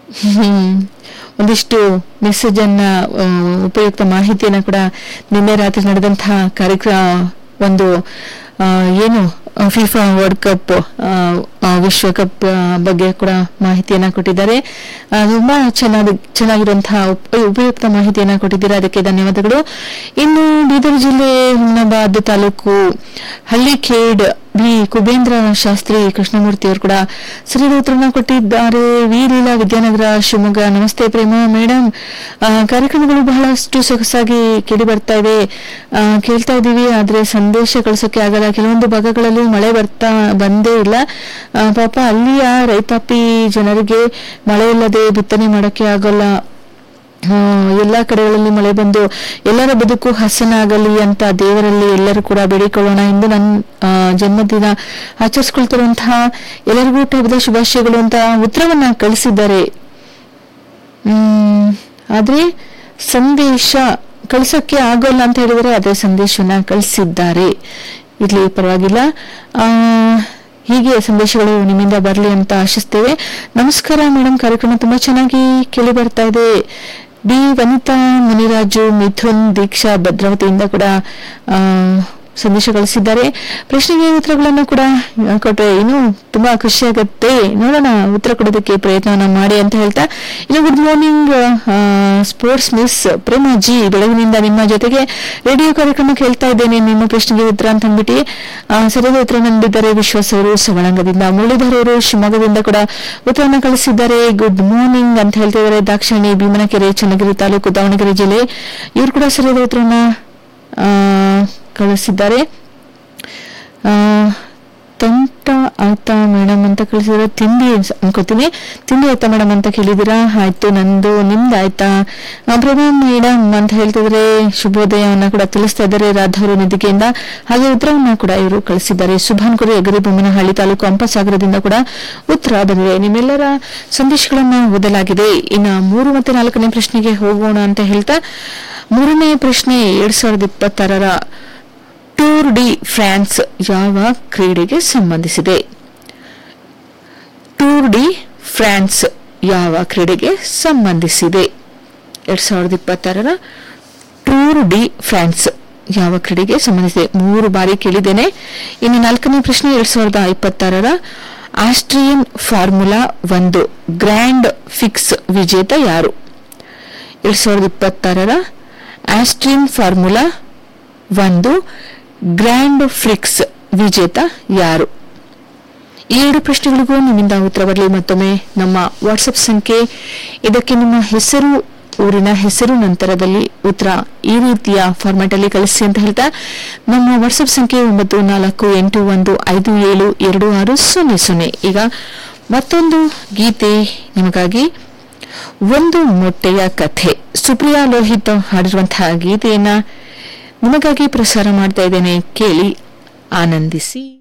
ಹ್ಮ್. ಒಂದಿಷ್ಟು ಮೆಸೇಜ್ ಅನ್ನ ಆ, ಉಪಯುಕ್ತ ಮಾಹಿತಿಯನ್ನ ಕೂಡ ನಿನ್ನೆ ರಾತ್ರಿ ನಡೆದಂತಹ ಕಾರ್ಯಕ್ರಮ ಒಂದು ಆ, ಏನು ಫಿಫಾ ವರ್ಲ್ಡ್ ಕಪ್ ಆ, ಆ, ವಿಶ್ವಕಪ್ ಆ, ಬಗ್ಗೆ ಕೂಡ ಮಾಹಿತಿಯನ್ನ ಕೊಟ್ಟಿದ್ದಾರೆ ಆ, ತುಂಬಾ ಚೆನ್ನಾಗಿ ಚೆನ್ನಾಗಿರುವಂತಹ ಉಪ- ಉಪಯುಕ್ತ ಮಾಹಿತಿಯನ್ನ ಕೊಟ್ಟಿದ್ದೀರಾ ಅದಕ್ಕೆ ಧನ್ಯವಾದಗಳು ಇನ್ನು ಬೀದರ್ ಜಿಲ್ಲೆ ಹುಮ್ನಾಬಾದ್ ತಾಲೂಕು ಹಳ್ಳಿಖೇಡ್ ಬಿ ಕುಬೇಂದ್ರ ಶಾಸ್ತ್ರಿ ಕೃಷ್ಣಮೂರ್ತಿ ಅವರು ಕೂಡ ಸರಿಯಾದ ಉತ್ತರನ ಕೊಟ್ಟಿದ್ದಾರೆ ವಿ ಲೀಲಾ ವಿದ್ಯಾನಗರ ಶಿವಮೊಗ್ಗ ನಮಸ್ತೆ ಪ್ರೇಮ ಮೇಡಮ್ ಕಾರ್ಯಕ್ರಮಗಳು ಬಹಳಷ್ಟು ಸೊಗಸಾಗಿ ಕೇಳಿ ಬರ್ತಾ ಇದೆ ಆ, ಕೇಳ್ತಾ ಇದ್ದೀವಿ ಆದ್ರೆ ಸಂದೇಶ ಕಳಿಸೋಕೆ ಆಗಲ್ಲ ಕೆಲವೊಂದು ಭಾಗಗಳಲ್ಲಿ ಮಳೆ ಬರ್ತಾ ಬಂದೇ ಇಲ್ಲ ಆ, ಪಾಪ ಅಲ್ಲಿಯ ರೈತಾಪಿ ಜನರಿಗೆ ಮಳೆ ಇಲ್ಲದೆ ಬಿತ್ತನೆ ಮಾಡೋಕೆ ಆಗೋಲ್ಲ ಆ, ಎಲ್ಲಾ ಕಡೆಗಳಲ್ಲಿ ಮಳೆ ಬಂದು ಎಲ್ಲರ ಬದುಕು ಹಸನಾಗಲಿ ಅಂತ ದೇವರಲ್ಲಿ ಎಲ್ಲರೂ ಕೂಡ ಬೇಡಿಕೊಳ್ಳೋಣ ಎಂದು ನನ್ನ ಆ, ಜನ್ಮದಿನ ಆಚರಿಸ್ಕೊಳ್ತಿರುವಂತಹ ಎಲ್ಲರಿಗೂ ಹುಟ್ಟುಹಬ್ಬದ ಶುಭಾಶಯಗಳು ಅಂತ ಉತ್ತರವನ್ನ ಕಳಿಸಿದ್ದಾರೆ ಹ್ಮ್ ಆದ್ರೆ ಸಂದೇಶ ಕಳ್ಸಕ್ಕೆ ಆಗೋಲ್ಲ ಅಂತ ಹೇಳಿದರೆ ಅದೇ ಸಂದೇಶವನ್ನ ಕಳಿಸಿದ್ದಾರೆ ಇರ್ಲಿ ಪರವಾಗಿಲ್ಲ ಆ ಹೀಗೆ ಸಂದೇಶಗಳು ನಿಮ್ಮಿಂದ ಬರಲಿ ಅಂತ ಆಶಿಸ್ತೇವೆ ನಮಸ್ಕಾರ ಮೇಡಮ್ ಕಾರ್ಯಕ್ರಮ ತುಂಬಾ ಚೆನ್ನಾಗಿ ಕೇಳಿ ಬರ್ತಾ ಇದೆ ಬಿ ವನಿತಾ ಮುನಿರಾಜು ಮಿಥುನ್ ದೀಕ್ಷಾ ಭದ್ರಾವತಿಯಿಂದ ಕೂಡ ಆ, ಸಂದೇಶ ಕಳಿಸಿದ್ದಾರೆ ಪ್ರಶ್ನೆಗೆ ಉತ್ತರಗಳನ್ನು ಕೂಡ ಆ, ಕೊಟ್ರೆ ಇನ್ನು ತುಂಬಾ ಖುಷಿ ಆಗುತ್ತೆ ನೋಡೋಣ ಉತ್ತರ ಕೊಡೋದಕ್ಕೆ ಪ್ರಯತ್ನವನ್ನ ಮಾಡಿ ಅಂತ ಹೇಳ್ತಾ ಇನ್ನು good morning sports miss Premaji ಬೆಳಗಿನಿಂದ ನಿಮ್ಮ ಜೊತೆಗೆ ರೇಡಿಯೋ ಕಾರ್ಯಕ್ರಮ ಕೇಳ್ತಾ ಇದ್ದೇನೆ ನಿಮ್ಮ ಪ್ರಶ್ನೆಗೆ ಉತ್ತರ ಅಂತ ಅಂದ್ಬಿಟ್ಟು ಆ, ಸರಿಯಾದ ಉತ್ತರ ನಂಬಿದ್ದಾರೆ ವಿಶ್ವಾಸ್ ಅವರು ಸವಳಂಗದಿಂದ ಮುರಳೀಧರ್ ಅವರು ಶಿವಮೊಗ್ಗದಿಂದ ಕೂಡ ಉತ್ತರವನ್ನು ಕಳಿಸಿದ್ದಾರೆ ಗುಡ್ ಮಾರ್ನಿಂಗ್ ಅಂತ ಹೇಳ್ತಿದ್ದಾರೆ ದಾಕ್ಷಾಯಣಿ ಭೀಮನಕೆರೆ ಚನ್ನಗಿರಿ ತಾಲೂಕು ದಾವಣಗೆರೆ ಜಿಲ್ಲೆ ಇವರು ಕೂಡ ಸರಿಯಾದ ಉತ್ತರವನ್ನ ಆ, ಕಳಿಸಿದ್ದಾರೆ ಆ, ತಂಟ ಆಯ್ತಾ ಮೇಡಮ್ ಅಂತ ಕಳಿಸಿದ್ರೆ ತಿಂಡಿ ಅನ್ಸ್- ಅನ್ಕೋತೀನಿ ತಿಂಡಿ ಆಯ್ತಾ ಮೇಡಮ್ ಅಂತ ಕೇಳಿದಿರಾ ಆಯ್ತು ನಂದು ನಿಮ್ದು ಆಯ್ತಾ ಆ, ಪ್ರಭಾ ಮೇಡಮ್ ಅಂತ ಹೇಳ್ತಿದ್ರೆ ಶುಭೋದಯವನ್ನ ಕೂಡ ತಿಳಿಸ್ತಾ ಇದ್ದಾರೆ ರಾಧವರು ನಿಧಿಗೆಯಿಂದ ಹಾಗೆ ಉತ್ತರವನ್ನ ಕೂಡ ಇವರು ಕಳಿಸಿದ್ದಾರೆ ಸುಭಾನ್ ಕುರಿ ಅಗರಿ ಬೊಮ್ಮನಹಳ್ಳಿ ತಾಲೂಕು ಅಂಪಸಾಗರದಿಂದ ಕೂಡ ಉತ್ತರ ಬಂದಿದೆ ನಿಮ್ಮೆಲ್ಲರ ಸಂದೇಶಗಳನ್ನ ಓದಲಾಗಿದೆ ಇನ್ನ ಮೂರು ಮತ್ತೆ ನಾಲ್ಕನೇ ಪ್ರಶ್ನೆಗೆ ಹೋಗೋಣ ಅಂತ ಹೇಳ್ತಾ ಮೂರನೇ ಪ್ರಶ್ನೆ ಎರಡ್ ಸಾವಿರದ ಇಪ್ಪತ್ತಾರರ ಟೂರ್ ಡಿ ಫ್ರಾನ್ಸ್ ಯಾವ ಕ್ರೀಡೆಗೆ ಸಂಬಂಧಿಸಿದೆ ಟೂರ್ ಡಿ ಫ್ರಾನ್ಸ್ ಯಾವ ಕ್ರೀಡೆಗೆ ಸಂಬಂಧಿಸಿದೆ ಎರಡ್ ಸಾವಿರದ ಇಪ್ಪತ್ತಾರರ ಟೂರ್ ಡಿ ಫ್ರಾನ್ಸ್ ಯಾವ ಕ್ರೀಡೆಗೆ ಸಂಬಂಧಿಸಿದೆ ಮೂರು ಬಾರಿ ಕೇಳಿದ್ದೇನೆ ಇನ್ನು ನಾಲ್ಕನೇ ಪ್ರಶ್ನೆ ಎರಡ್ ಸಾವಿರದ ಇಪ್ಪತ್ತಾರರ ಆಸ್ಟ್ರಿಯನ್ ಫಾರ್ಮುಲಾ ಒಂದು ಗ್ರ್ಯಾಂಡ್ ಫಿಕ್ಸ್ ವಿಜೇತ ಯಾರು ಎರಡ್ ಸಾವಿರದ ಇಪ್ಪತ್ತಾರರ ಆಸ್ಟ್ರಿಯನ್ ಫಾರ್ಮುಲಾ ಒಂದು ಗ್ರ್ಯಾಂಡ್ ಫ್ರಿಕ್ಸ್ ವಿಜೇತ ಯಾರು ಈ ಎರಡು ಪ್ರಶ್ನೆಗಳಿಗೂ ನಿಮ್ಮಿಂದ ಉತ್ತರ ಬರಲಿ ಮತ್ತೊಮ್ಮೆ ನಮ್ಮ ವಾಟ್ಸಪ್ ಸಂಖ್ಯೆ ಇದಕ್ಕೆ ನಿಮ್ಮ ಹೆಸರು ಊರಿನ ಹೆಸರು ನಂತರದಲ್ಲಿ ಉತ್ತರ ಈ ರೀತಿಯ ಫಾರ್ಮ್ಯಾಟ್ ಅಲ್ಲಿ ಕಳಿಸಿ ಅಂತ ಹೇಳ್ತಾ ನಮ್ಮ ವಾಟ್ಸಪ್ ಸಂಖ್ಯೆ ಒಂಬತ್ತು ನಾಲ್ಕು ಎಂಟು ಒಂದು ಐದು ಏಳು ಎರಡು ಆರು ಸೊನ್ನೆ ಸೊನ್ನೆ ಈಗ ಮತ್ತೊಂದು ಗೀತೆ ನಿಮಗಾಗಿ ಒಂದು ಮೊಟ್ಟೆಯ ಕಥೆ ಸುಪ್ರಿಯಾ ಲೋಹಿತ್ ಹಾಡಿರುವಂತಹ ಗೀತೆಯನ್ನ ನಿಮಗಾಗಿ ಪ್ರಸಾರ ಮಾಡ್ತಾ ಇದ್ದೇನೆ ಕೇಳಿ ಆನಂದಿಸಿ